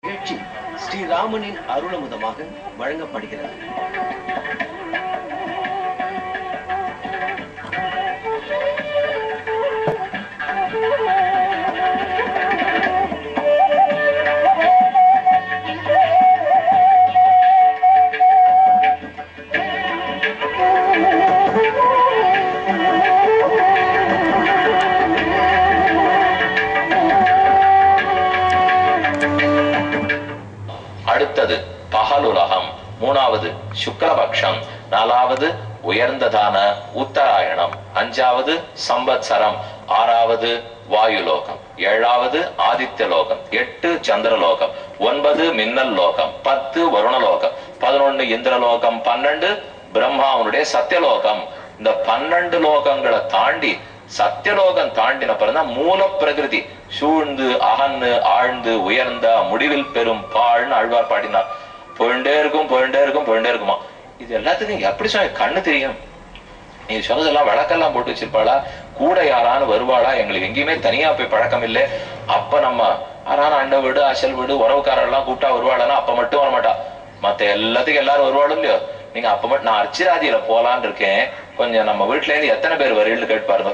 நிகழ்ச்சி ஸ்ரீராமனின் அருளமுதமாக வழங்கப்படுகிறது அடுத்தது பகலுலகம் மூணாவது சுக்லபக்ஷம் நாலாவது உயர்ந்ததான உத்தராயணம் அஞ்சாவது சம்பத்சரம் ஆறாவது வாயுலோகம் ஏழாவது ஆதித்ய லோகம் எட்டு சந்திரலோகம் ஒன்பது மின்னல் லோகம் பத்து வருணலோகம் பதினொன்னு இந்திரலோகம் பன்னெண்டு பிரம்மாவனுடைய சத்தியலோகம் இந்த பன்னெண்டு லோகங்களை தாண்டி சத்தியலோகம் தாண்டின பிறந்தான் மூல பிரகிருதி சூழ்ந்து அகன்னு ஆழ்ந்து உயர்ந்த முடிவில் பெரும் பாழ்னு அழ்வார் பாடினார் போயிண்டே இருக்கும் போயிண்டே இருக்கும் போயிண்டே இருக்குமா இது எல்லாத்துக்கும் எப்படி சொன்ன கண்ணு தெரியும் நீ சொன்னதெல்லாம் விளக்கெல்லாம் போட்டு வச்சிருப்பாளா கூட யாரானு வருவாளா எங்களுக்கு எங்கேயுமே தனியா போய் பழக்கம் இல்லை அப்ப நம்ம யாரான அண்ட வீடு அசல் வீடு உறவுக்காரெல்லாம் கூப்பிட்டா வருவாளான்னா அப்ப மட்டும் வரமாட்டா மத்த எல்லாத்துக்கும் எல்லாரும் வருவாளும் இல்லையோ நீங்க அப்ப மட்டும் நான் அர்ச்சிராதியில போலான்னு இருக்கேன் கொஞ்சம் நம்ம வீட்டுல இருந்து எத்தனை பேர் வரீங்கன்னு கேட்டு பாருங்க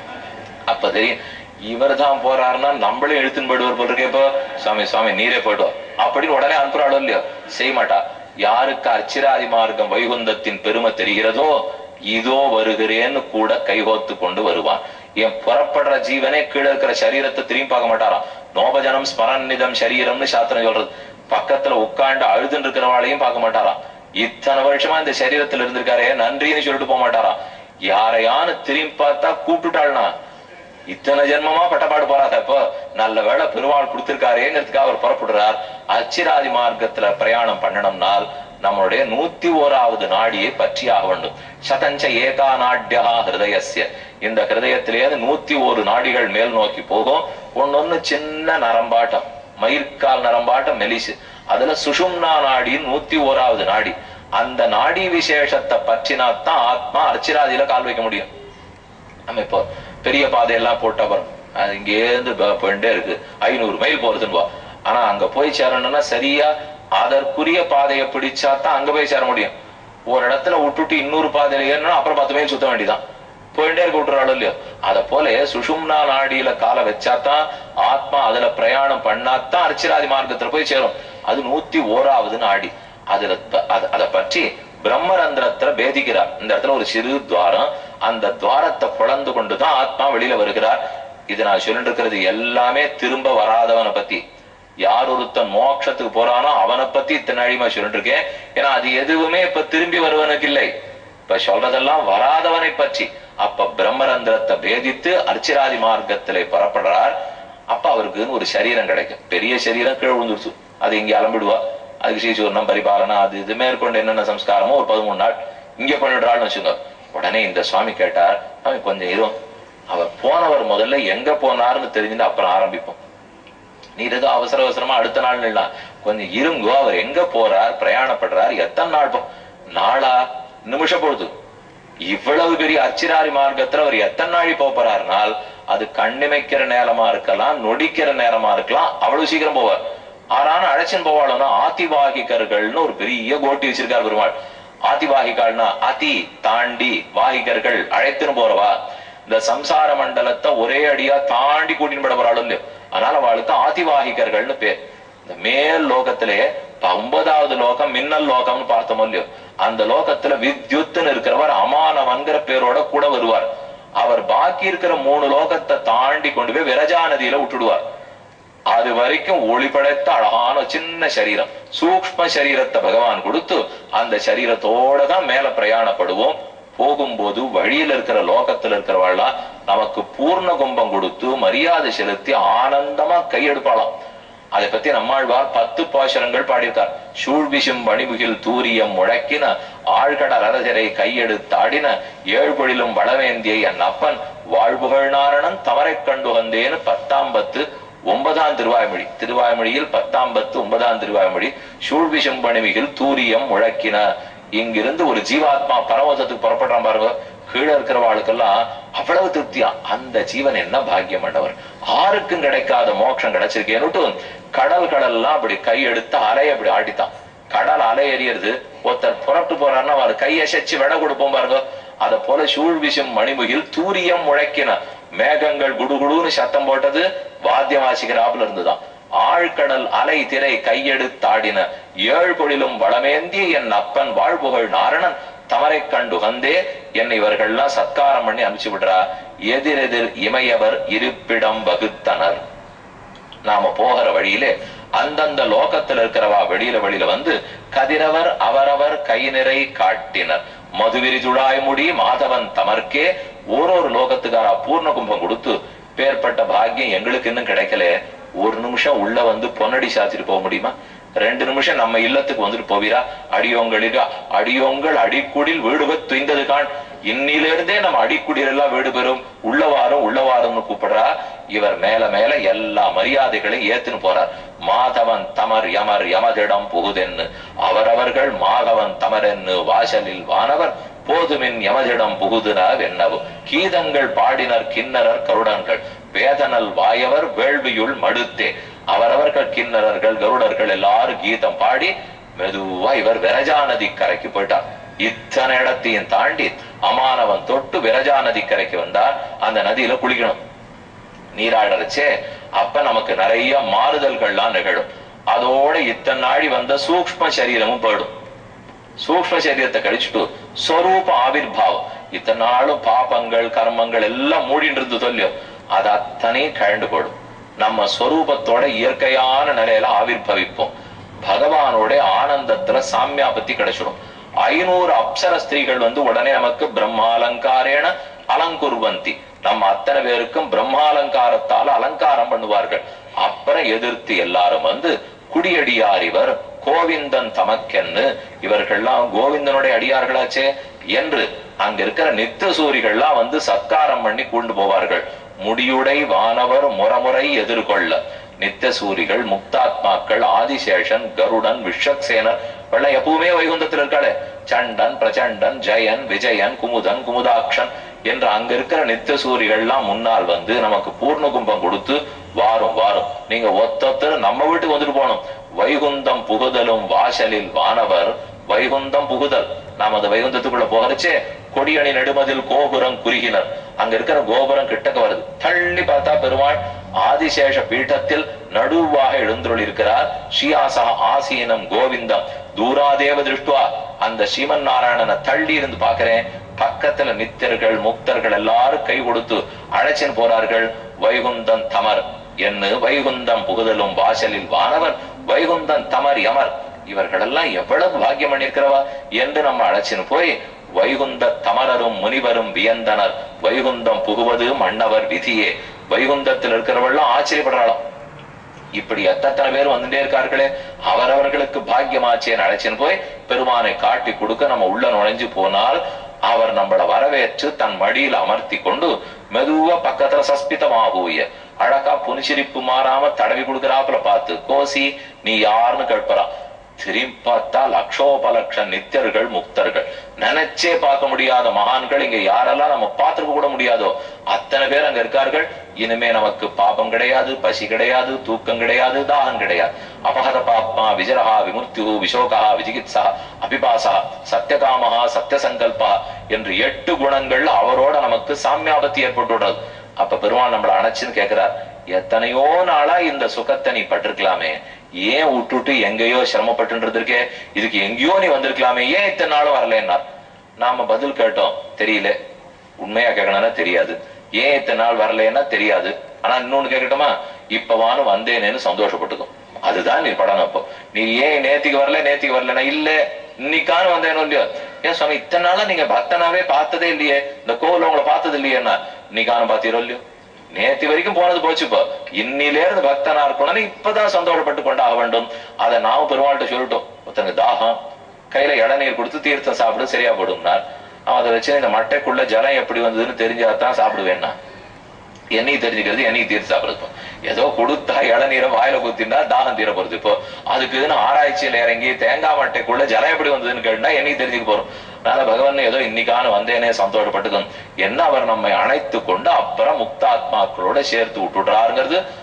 அப்ப தெரியும் இவர் தான் போறாருன்னா நம்மளும் எழுத்துன்னு போயிடுவார் போல் இருக்கே இப்போ சுவாமி சுவாமி நீரே போயிடுவோம் அப்படின்னு உடனே அனுப்புறாளோ இல்லையோ செய்ய மாட்டா யாருக்கு அர்ச்சிராதி மார்க்கம் வைகுந்தத்தின் பெருமை தெரிகிறதோ இதோ வருகிறேன்னு கூட கைகோத்து கொண்டு வருவான் என் புறப்படுற ஜீவனே கீழே இருக்கிற சரீரத்தை திரும்பி பார்க்க மாட்டாராம் நோபஜனம் ஸ்மரநிதம் சரீரம்னு சாத்திரம் சொல்றது பக்கத்துல உட்கார்ந்து அழுதுன்னு இருக்கிறவாளையும் பார்க்க மாட்டாராம் இத்தனை வருஷமா இந்த சரீரத்துல இருந்திருக்காரே நன்றின்னு சொல்லிட்டு போக மாட்டாராம் யாரையானு திரும்பி பார்த்தா கூப்பிட்டுட்டாள்னா இத்தனை ஜென்மமா பட்டப்பாடு போறாத இப்போ நல்ல வேளை பெருமாள் கொடுத்திருக்காரேங்கிறதுக்காக அவர் புறப்படுறார் அச்சிராதி மார்க்கத்துல பிரயாணம் பண்ணணும்னால் நம்மளுடைய நூத்தி ஓராவது நாடியை பற்றி ஆக வேண்டும் சதஞ்ச ஏகா நாட்யா ஹிருதயஸ்ய இந்த ஹிருதயத்திலேயே நூத்தி ஒரு நாடிகள் மேல் நோக்கி போகும் ஒன்னொன்னு சின்ன நரம்பாட்டம் மயிர்கால் நரம்பாட்டம் மெலிசு அதுல சுஷும்னா நாடி நூத்தி ஓராவது நாடி அந்த நாடி விசேஷத்தை பற்றினாத்தான் ஆத்மா அர்ச்சிராதியில கால் வைக்க முடியும் நம்ம இப்போ பெரிய பாதையெல்லாம் போட்டவர் அது இங்கேருந்து ப- போயிட்டே இருக்கு ஐநூறு மைல் போறதுன்னு ஆனா அங்க போய் சேரணும்னா சரியா அதற்குரிய பாதையை பிடிச்சா தான் அங்க போய் சேர முடியும் ஒரு இடத்துல விட்டுட்டு இன்னொரு பாதையில ஏறணும் அப்புறம் பத்து மைல் சுத்த வேண்டியதான் போயிட்டே இருக்க விட்டுறாளோ இல்லையோ அத போல சுஷும்னா நாடியில காலை வச்சாதான் ஆத்மா அதுல பிரயாணம் பண்ணாதான் அர்ச்சிராதி மார்க்கத்துல போய் சேரும் அது நூத்தி ஓராவது நாடி அதுல ப- அத- அத பற்றி பிரம்மரந்திரத்துல பேதிக்கிறார் இந்த இடத்துல ஒரு சிறு துவாரம் அந்த துவாரத்தை பிளந்து கொண்டுதான் ஆத்மா வெளியில வருகிறார் இது நான் சொல்லிட்டு இருக்கிறது எல்லாமே திரும்ப வராதவனை பத்தி யார் ஒருத்தன் மோட்சத்துக்கு போறானோ அவனை பத்தி இத்தனை அழிமா சொல்லிட்டு இருக்கேன் ஏன்னா அது எதுவுமே இப்ப திரும்பி வருவனுக்கு இல்லை இப்ப சொல்றதெல்லாம் வராதவனை பற்றி அப்ப பிரம்மரந்திரத்தை பேதித்து அர்ச்சிராதி மார்க்கத்திலே புறப்படுறார் அப்ப அவருக்கு ஒரு சரீரம் கிடைக்கும் பெரிய சரீரம் கீழே விழுந்துருச்சு அது இங்க அலம்பிடுவா அதுக்கு ஸ்ரீசூர்ணம் பரிபாலனா அது இது மேற்கொண்டு என்னென்ன சம்ஸ்காரமோ ஒரு பதிமூணு நாள் இங்க பண்ணிடுறாள்னு வச்சுங்க உடனே இந்த சுவாமி கேட்டார் அவன் கொஞ்சம் இரும் அவர் போனவர் முதல்ல எங்க போனாருன்னு தெரிஞ்சுட்டு அப்புறம் ஆரம்பிப்போம் நீர் ஏதோ அவசர அவசரமா அடுத்த நாள் நில்லாம் கொஞ்சம் இருங்கோ அவர் எங்க போறார் பிரயாணப்படுறார் எத்தனை நாள் போ- நாளா நிமிஷ பொழுது இவ்வளவு பெரிய அச்சிராரி மார்க்கத்துல அவர் எத்தனை நாளி போப் போறாருனால் அது கண்ணிமைக்கிற நேரமா இருக்கலாம் நொடிக்கிற நேரமா இருக்கலாம் அவ்வளவு சீக்கிரம் போவார் ஆறான அழைச்சின்னு போவாளுன்னா ஆதிவாகிகர்கள்னு ஒரு பெரிய கோட்டி வச்சிருக்கார் பெருமாள் ஆதிவாகிகள்னா அதி தாண்டி வாகிகர்கள் அழைத்துன்னு போறவா இந்த சம்சார மண்டலத்தை ஒரே அடியா தாண்டி கூட்டின்னு போட போறாளும் இல்லையோ அதனால அவளுக்கு ஆதிவாகிகர்கள்னு பேர் இந்த மேல் லோகத்திலே இப்ப ஒன்பதாவது லோகம் மின்னல் லோகம்னு பார்த்தோமோ இல்லையோ அந்த லோகத்துல வித்யுத்துன்னு இருக்கிறவர் அமானவன்கிற பேரோட கூட வருவார் அவர் பாக்கி இருக்கிற மூணு லோகத்தை தாண்டி கொண்டு போய் விரஜா நதியில விட்டுடுவார் அது வரைக்கும் ஒளி படைத்த அழகான சின்ன சரீரம் சூக்ஷ்ம சரீரத்தை பகவான் கொடுத்து அந்த சரீரத்தோட தான் மேல பிரயாணப்படுவோம் போகும்போது வழியில இருக்கிற லோகத்துல இருக்கிறவாள்லாம் நமக்கு பூர்ண கும்பம் கொடுத்து மரியாதை செலுத்தி ஆனந்தமா கையெடுப்பாளாம் அதை பத்தி நம்மாழ்வார் பத்து பாசுரங்கள் பாடியிருக்கார் சூழ்விசும் பணிபுகில் தூரியம் முழக்கின ஆழ்கடல் அரசரை கையெடுத்தாடின ஏழ்பொழிலும் வளவேந்திய என் அப்பன் வாழ்புகழ் நாரணன் தவறைக் கண்டு வந்தேன்னு பத்தாம் பத்து ஒன்பதாம் திருவாய்மொழி திருவாய்மொழியில் பத்தாம் பத்து ஒன்பதாம் திருவாய்மொழி சூழ்விசும் பணிமிகில் தூரியம் முழக்கின இங்கிருந்து ஒரு ஜீவாத்மா பரமதத்துக்கு புறப்படுறான் பாருங்க கீழே இருக்கிறவாளுக்கெல்லாம் அவ்வளவு திருப்தியா அந்த ஜீவன் என்ன பாக்கியம் பண்ணவர் ஆருக்கும் கிடைக்காத மோட்சம் கிடைச்சிருக்கேன்னுட்டு கடல்கள் எல்லாம் அப்படி கையெடுத்து அலைய அப்படி ஆடித்தான் கடல் அலை எறியறது ஒருத்தர் புறப்பட்டு போறாருன்னா அவர் கையசைச்சு விட கொடுப்போம் பாருங்க அத போல சூழ் வீசும் மணிமுகில் தூரியம் முழக்கின மேகங்கள் குடுகுடுன்னு சத்தம் போட்டது வாத்தியம் வாசிக்கிறாப்புல இருந்துதான் ஆழ்கடல் அலை திரை கையெடுத்தாடின ஏழ் பொழிலும் வளமேந்தி என் அப்பன் வாழ்புகழ் நாரணன் தமரை கண்டு வந்தே என்னை இவர்கள்லாம் சத்காரம் பண்ணி அனுப்பிச்சு விடுறா எதிரெதிர் இமையவர் இருப்பிடம் வகுத்தனர் நாம போகிற வழியிலே அந்தந்த லோகத்துல இருக்கிறவா வெளியில வெளியில வந்து கதிரவர் அவரவர் கை நிறை காட்டினர் மதுவிரிதுழாய் முடி மாதவன் தமர்க்கே ஒரு ஒரு லோகத்துக்காரா பூர்ண கும்பம் கொடுத்து பேர்பட்ட பாக்கியம் எங்களுக்கு இன்னும் கிடைக்கல ஒரு நிமிஷம் உள்ள வந்து பொன்னடி சாத்திட்டு போக முடியுமா ரெண்டு நிமிஷம் நம்ம இல்லத்துக்கு வந்துட்டு போவீரா அடியோங்களிகா அடியோங்கள் அடிக்குடில் வீடுக துய்ந்தது காண் இன்னிலிருந்தே நம்ம அடிக்குடியில் எல்லாம் வீடு பெறும் உள்ளவாரும் உள்ளவாரும்னு கூப்பிடுறா இவர் மேல மேல எல்லா மரியாதைகளையும் ஏத்துன்னு போறார் மாதவன் தமர் யமர் யமதிடம் புகுதென்னு அவரவர்கள் மாதவன் தமரென்னு வாசலில் வானவர் போதுமின் யமதிடம் புகுதுனா வென்னவு கீதங்கள் பாடினர் கிண்ணறர் கருடன்கள் வேதனல் வாயவர் வேள்வியுள் மடுத்தே அவரவர்கள் கிண்ணறர்கள் கருடர்கள் எல்லாரும் கீதம் பாடி மெதுவா இவர் விரஜா நதி கரைக்கு போயிட்டார் இத்தனை இடத்தையும் தாண்டி அமானவன் தொட்டு விரஜா நதி கரைக்கு வந்தார் அந்த நதியில குளிக்கணும் நீராடறச்சே அப்ப நமக்கு நிறைய மாறுதல்கள்லாம் நிகழும் அதோட இத்தனை நாடி வந்த சூக்ஷ்ம சரீரமும் போயிடும் சூக்ஷ்ம சரீரத்தை கழிச்சுட்டு ஸ்வரூப ஆவிர்பாவம் இத்தனை நாளும் பாபங்கள் கர்மங்கள் எல்லாம் மூடிட்டு இருந்து சொல்லியோ அது அத்தனையும் கழண்டு போடும் நம்ம ஸ்வரூபத்தோட இயற்கையான நிலையில ஆவிர்பவிப்போம் பகவானோட ஆனந்தத்துல சாமியாபத்தி கிடைச்சிடும் ஐநூறு அப்சர ஸ்திரீகள் வந்து உடனே நமக்கு பிரம்மாலங்காரேன அலங்குர்வந்தி நம்ம அத்தனை பேருக்கும் பிரம்மாலங்காரத்தால அலங்காரம் பண்ணுவார்கள் அப்புறம் எதிர்த்து எல்லாரும் வந்து குடியடியார் இவர் கோவிந்தன் தமக்கென்னு இவர்கள்லாம் கோவிந்தனுடைய அடியார்களாச்சே என்று அங்க இருக்கிற நித்த சூரிகள்லாம் வந்து சத்காரம் பண்ணி கொண்டு போவார்கள் முடியுடை வானவர் முறமுறை எதிர்கொள்ள நித்த சூரிகள் முக்தாத்மாக்கள் ஆதிசேஷன் கருடன் விஷக்சேனர் வெள்ளை எப்பவுமே வைகுந்தத்தில் இருக்காளே சண்டன் பிரச்சண்டன் ஜெயன் விஜயன் குமுதன் குமுதாக்ஷன் என்று அங்க இருக்கிற நித்த சூரிகள்லாம் முன்னால் வந்து நமக்கு பூர்ண கும்பம் கொடுத்து வாரும் வாரும் நீங்க ஒத்தொத்தர் நம்ம வீட்டுக்கு வந்துட்டு போகணும் வைகுந்தம் புகுதலும் வாசலில் வானவர் வைகுந்தம் புகுதல் நாம் அந்த வைகுந்தத்துக்குள்ள போகிறச்சே கொடியணி நெடுமதில் கோபுரம் குறுகினர் அங்க இருக்கிற கோபுரம் கிட்டக்க வருது தள்ளி பார்த்தா பெருமாள் ஆதிசேஷ பீட்டத்தில் நடுவாக எழுந்துள்ள இருக்கிறார் ஸ்ரீயாசா ஆசீனம் கோவிந்தம் தூராதேவ திருஷ்டுவா அந்த ஸ்ரீமன் நாராயணனை தள்ளி இருந்து பாக்குறேன் பக்கத்துல நித்தியர்கள் முக்தர்கள் எல்லாரும் கை கொடுத்து அழைச்சின்னு போறார்கள் வைகுந்தன் தமர் என்று வைகுந்தம் புகுதலும் வாசலில் வானவர் வைகுந்தன் தமர் யமர் இவர்களெல்லாம் எவ்வளவு பாக்கியம் பண்ணிருக்கிறவா என்று நம்ம அழைச்சின்னு போய் வைகுந்த தமரரும் முனிவரும் வியந்தனர் வைகுந்தம் புகுவது மன்னவர் விதியே வைகுந்தத்தில் இருக்கிறவெல்லாம் ஆச்சரியப்படுறாளாம் இப்படி எத்தனை பேர் வந்துட்டே இருக்கார்களே அவரவர்களுக்கு பாக்கியமாச்சேன்னு அழைச்சின்னு போய் பெருமானை காட்டி கொடுக்க நம்ம உள்ள நுழைஞ்சு போனால் அவர் நம்மள வரவேற்று தன் மடியில் அமர்த்தி கொண்டு மெதுவா பக்கத்துல சஸ்பிதமாகூய அழகா புனிசிரிப்பு மாறாம தடவி கொடுக்கறாப்புல பார்த்து கோசி நீ யாருன்னு கேட்பறான் திரும்பி பார்த்தா லட்சோபலட்ச நித்தியர்கள் முக்தர்கள் நினைச்சே பார்க்க முடியாத மகான்கள் இங்க யாரெல்லாம் நம்ம பார்த்திருக்க கூட முடியாதோ அத்தனை பேர் அங்க இருக்கார்கள் இனிமே நமக்கு பாபம் கிடையாது பசி கிடையாது தூக்கம் கிடையாது தாகம் கிடையாது அபகத பாப்மா விஜரஹா விமுர்த்தியு விசோகா விஜிகித்சா அபிபாசா சத்தியகாமஹா சத்தியசங்கல்பா என்று எட்டு குணங்கள் அவரோட நமக்கு சாமியாபத்தி ஏற்பட்டுள்ளது அப்ப பெருமாள் நம்மள அணைச்சுன்னு கேக்குறார் எத்தனையோ நாளா இந்த சுகத்தை நீ பட்டிருக்கலாமே ஏன் விட்டுட்டு எங்கேயோ சிரமப்பட்டு இருக்கே இதுக்கு எங்கேயோ நீ வந்திருக்கலாமே ஏன் இத்தனை நாளும் வரலன்னார் நாம பதில் கேட்டோம் தெரியல உண்மையா கேட்கணும்னா தெரியாது ஏன் இத்தனை நாள் வரலைன்னா தெரியாது ஆனா இன்னொன்னு கேட்கட்டுமா இப்பவானும் வந்தேனேன்னு சந்தோஷப்பட்டுக்கும் அதுதான் நீ படம் அப்போ நீ ஏன் நேத்திக்கு வரல நேத்திக்கு வரலன்னா இல்ல இன்னைக்கான வந்தேனோ இல்லையோ ஏன் சுவாமி இத்தனை நாளா நீங்க பக்தனாவே பார்த்ததே இல்லையே இந்த கோவில் உங்களை பார்த்தது இல்லையேன்னா இன்னைக்கான பாத்தீரோ இல்லையோ நேத்து வரைக்கும் போனது போச்சு இப்போ இன்னில இருந்து பக்தனா இருக்கணும்னு இப்பதான் சந்தோஷப்பட்டு கொண்டாக வேண்டும் அதை நாம பெருமாள்கிட்ட சொல்லிட்டோம் ஒருத்தங்க தாகம் கையில இளநீர் கொடுத்து தீர்த்தம் சாப்பிடு சரியா போடும்னார் அவன் அதை வச்சு இந்த மட்டைக்குள்ள ஜலம் எப்படி வந்ததுன்னு தெரிஞ்சாதான் சாப்பிடுவேன்னா எண்ணெய் தெரிஞ்சுக்கிறது எண்ணெய் தீர்த்து சாப்பிடுறது ஏதோ கொடுத்தா இளநீரை வாயில குத்தினா தாகம் தீர போறது இப்போ அதுக்குன்னு ஆராய்ச்சியில இறங்கி தேங்காய் மட்டைக்குள்ள ஜலம் எப்படி வந்ததுன்னு கேட்டா எண்ணெய் தெரிஞ்சுக்க போறோம் அதனால பகவான் ஏதோ இன்னைக்கான வந்தேனே சந்தோஷப்பட்டுக்கணும் என்ன அவர் நம்மை அணைத்து கொண்டு அப்புறம் முக்தாத்மாக்களோட சேர்த்து விட்டுடுறாருங்கிறது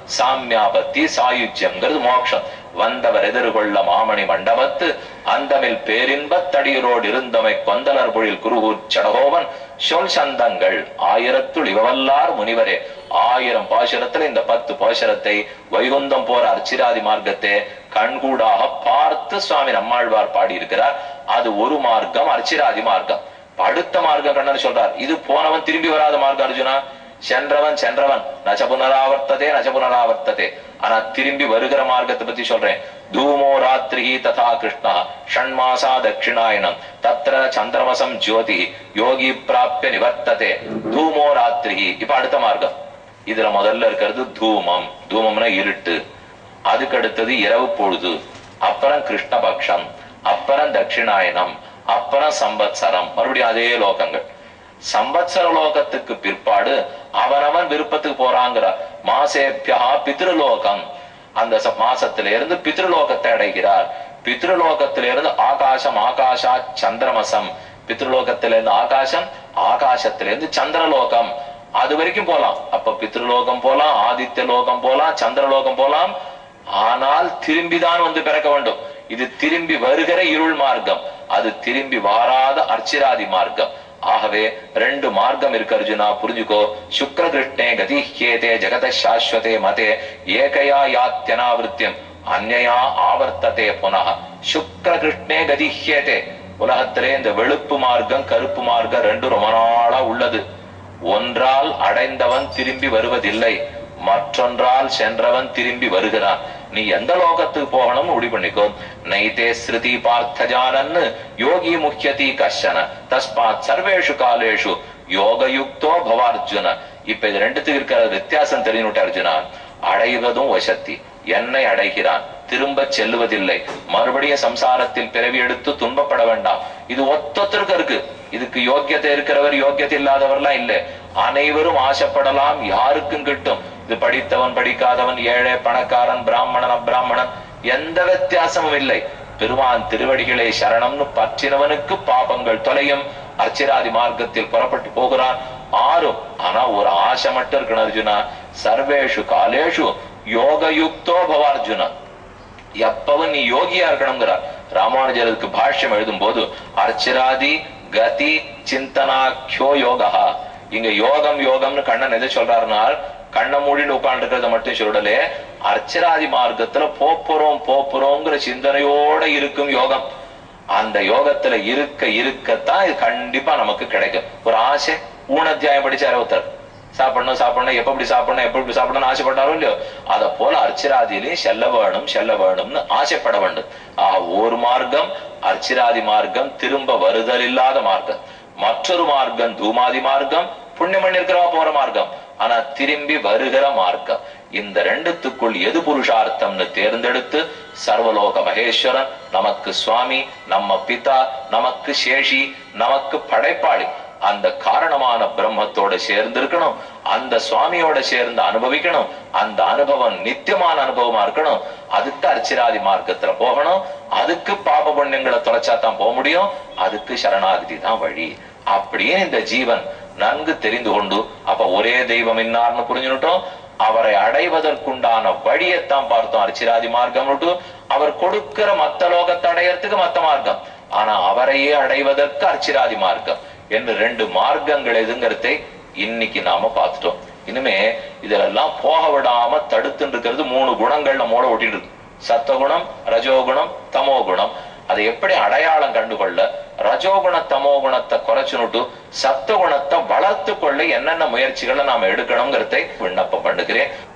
சாமியாபத்தி சாயுஜ்யம்ங்கிறது மோட்சம் வந்தவர் எதிர்கொள்ள மாமணி மண்டபத்து அந்தமில் பேரின்பத் தடியரோடு இருந்தமை கொந்தலர் பொழில் குருகூர் சடகோவன் சொல் சந்தங்கள் ஆயிரத்துள் இவவல்லார் முனிவரே ஆயிரம் பாசுரத்துல இந்த பத்து பாசுரத்தை வைகுந்தம் போற அர்ச்சிராதி மார்க்கத்தை கண்கூடாக பார்த்து சுவாமி நம்மாழ்வார் பாடியிருக்கிறார் அது ஒரு மார்க்கம் அர்ச்சிராதி மார்க்கம் இப்ப அடுத்த மார்க்கம் கண்ணன் சொல்றார் இது போனவன் திரும்பி வராத மார்க்கம் அர்ஜுனா சென்றவன் சென்றவன் நச்ச புனராவர்த்ததே நச்ச புனராவர்த்ததே ஆனா திரும்பி வருகிற மார்க்கத்தை பத்தி சொல்றேன் தூமோ ராத்திரி ததா கிருஷ்ணா ஷண்மாசா தட்சிணாயனம் தத்ர சந்திரமசம் ஜோதி யோகி பிராப்பிய நிவர்த்ததே தூமோ ராத்திரி இப்ப அடுத்த மார்க்கம் இதுல முதல்ல இருக்கிறது தூமம் தூமம்னா இருட்டு அதுக்கு அடுத்தது இரவு பொழுது அப்புறம் கிருஷ்ணபக்ஷம் அப்புறம் தட்சிணாயனம் அப்புறம் சம்பத்சரம் மறுபடியும் அதே லோகங்கள் சம்பத்சர லோகத்துக்கு பிற்பாடு அவனவன் விருப்பத்துக்கு போறாங்கிற மாசேபியா பித்ருலோகம் அந்த ச- மாசத்தில இருந்து பித்ருலோகத்தை அடைகிறார் பித்ருலோகத்தில இருந்து ஆகாசம் ஆகாஷா சந்திரமசம் பித்ருலோகத்தில இருந்து ஆகாசம் ஆகாசத்தில இருந்து சந்திரலோகம் அது வரைக்கும் போலாம் அப்ப பித்ருலோகம் போலாம் ஆதித்ய லோகம் போலாம் சந்திரலோகம் போலாம் ஆனால் திரும்பிதான் வந்து பிறக்க வேண்டும் இது திரும்பி வருகிற இருள் மார்க்கம் அது திரும்பி வாராத அர்ச்சிராதி மார்க்கம் ஆகவே ரெண்டு மார்க்கம் இருக்கு அர்ஜுனா புரிஞ்சுக்கோ சுக்ர கிருஷ்ணே கதிஹ்யேதே ஜெகத சாஸ்வதே மதே ஏகையா யாத்தியனாவிருத்தியம் அந்நயா ஆவர்த்ததே புனः சுக்ர கிருஷ்ணே கதிஹ்யேதே உலகத்திலே இந்த வெளுப்பு மார்க்கம் கருப்பு மார்க்கம் ரெண்டு ரொம்ப நாளா உள்ளது ஒன்றால் அடைந்தவன் திரும்பி வருவதில்லை மற்றொன்றால் சென்றவன் திரும்பி வருகிறான் நீ எந்த லோகத்துக்கு போகணும்னு முடிவு பண்ணிக்கோ நைதே ஸ்ருதி பார்த்தஜானன்னு யோகி முக்கியதி கஷன தஸ்மாத் சர்வேஷு காலேஷு யோகயுக்தோ பவார்ஜுன இப்ப இது ரெண்டுத்துக்கு இருக்கிற வித்தியாசம் தெரிஞ்சுட்ட அர்ஜுனா அடைவதும் வசத்தி என்னை அடைகிறான் திரும்ப செல்லுவதில்லை மறுபடியும் சம்சாரத்தில் பிறவி எடுத்து துன்பப்பட வேண்டாம் இது ஒத்தொத்தருக்கு இருக்கு இதுக்கு யோக்கியத்தை இருக்கிறவர் யோக்கியத்தை இல்லாதவர்லாம் இல்லை அனைவரும் ஆசைப்படலாம் யாருக்கும் கிட்டும் இது படித்தவன் படிக்காதவன் ஏழை பணக்காரன் பிராமணன் அப்பிராமணன் எந்த வித்தியாசமும் இல்லை பெருமான் திருவடிகளை சரணம்னு பற்றினவனுக்கு பாபங்கள் தொலையும் அர்ச்சிராதி மார்க்கத்தில் புறப்பட்டு போகிறான் ஆறும் ஆனா ஒரு ஆசை மட்டும் இருக்கணும் அர்ஜுனா சர்வேஷு காலேஷு யோகயுக்தோ பவ அர்ஜுனா எப்பவும் நீ யோகியா இருக்கணுங்கிறார் ராமானுஜருக்கு பாஷ்யம் எழுதும் போது அர்ச்சிராதி கதி சிந்தனாக்கியோ யோகா இங்க யோகம் யோகம்னு கண்ணன் எது சொல்றாருனால் கண்ணை மூடிட்டு உட்கார்ந்துருக்கிறத மட்டும் சொல்லலே அர்ச்சராதி மார்க்கத்துல போப்புறோம் போப்புறோங்கிற சிந்தனையோட இருக்கும் யோகம் அந்த யோகத்துல இருக்க இருக்கத்தான் இது கண்டிப்பா நமக்கு கிடைக்கும் ஒரு ஆசை ஊனத்தியாயம் படிச்சாரு ஒருத்தர் சாப்பிடணும் சாப்பிடணும் எப்ப இப்படி சாப்பிடணும் எப்ப இப்படி சாப்பிடணும் ஆசைப்பட்டாரோ இல்லையோ அத போல அர்ச்சிராதியிலையும் செல்ல வேணும் செல்ல வேணும்னு ஆசைப்பட வேண்டும் ஆஹ் ஒரு மார்க்கம் அர்ச்சிராதி மார்க்கம் திரும்ப வருதல் இல்லாத மார்க்கம் மற்றொரு மார்க்கம் தூமாதி மார்க்கம் புண்ணியமணி இருக்கிறவா போற மார்க்கம் ஆனா திரும்பி வருகிற மார்க்கம் இந்த ரெண்டுத்துக்குள் எது புருஷார்த்தம்னு தேர்ந்தெடுத்து சர்வலோக மகேஸ்வரன் நமக்கு சுவாமி நம்ம பிதா நமக்கு சேஷி நமக்கு படைப்பாளி அந்த காரணமான பிரம்மத்தோட சேர்ந்து இருக்கணும் அந்த சுவாமியோட சேர்ந்து அனுபவிக்கணும் அந்த அனுபவம் நித்தியமான அனுபவமா இருக்கணும் அதுக்கு அர்ச்சிராதி மார்க்கத்துல போகணும் அதுக்கு பாப புண்ணியங்களை தொலைச்சா தான் போக முடியும் அதுக்கு சரணாகதி தான் வழி அப்படின்னு இந்த ஜீவன் நன்கு தெரிந்து கொண்டு அப்ப ஒரே தெய்வம் இன்னார்னு புரிஞ்சுட்டோம் அவரை அடைவதற்குண்டான வழியைத்தான் பார்த்தோம் அர்ச்சிராதி மார்க்கம் அவர் கொடுக்கிற மத்த லோகத்தை அடையறதுக்கு மத்த மார்க்கம் ஆனா அவரையே அடைவதற்கு அர்ச்சிராதி மார்க்கம் என்று ரெண்டு மார்க்கங்கள் எதுங்கிறதை இன்னைக்கு நாம பார்த்துட்டோம் இனிமே இதெல்லாம் போக விடாம தடுத்துட்டு இருக்கிறது மூணு குணங்கள் நம்மோட ஒட்டிட்டு இருக்கு சத்தகுணம் ரஜோகுணம் தமோகுணம் அதை எப்படி அடையாளம் கண்டுகொள்ள ரஜோகுண தமோகுணத்தை குறைச்சுனுட்டு சத்துவகுணத்தை வளர்த்து கொள்ள என்னென்ன முயற்சிகளை நாம எடுக்கணுங்கிறதை விண்ணப்பம் பண்ணுகிறேன்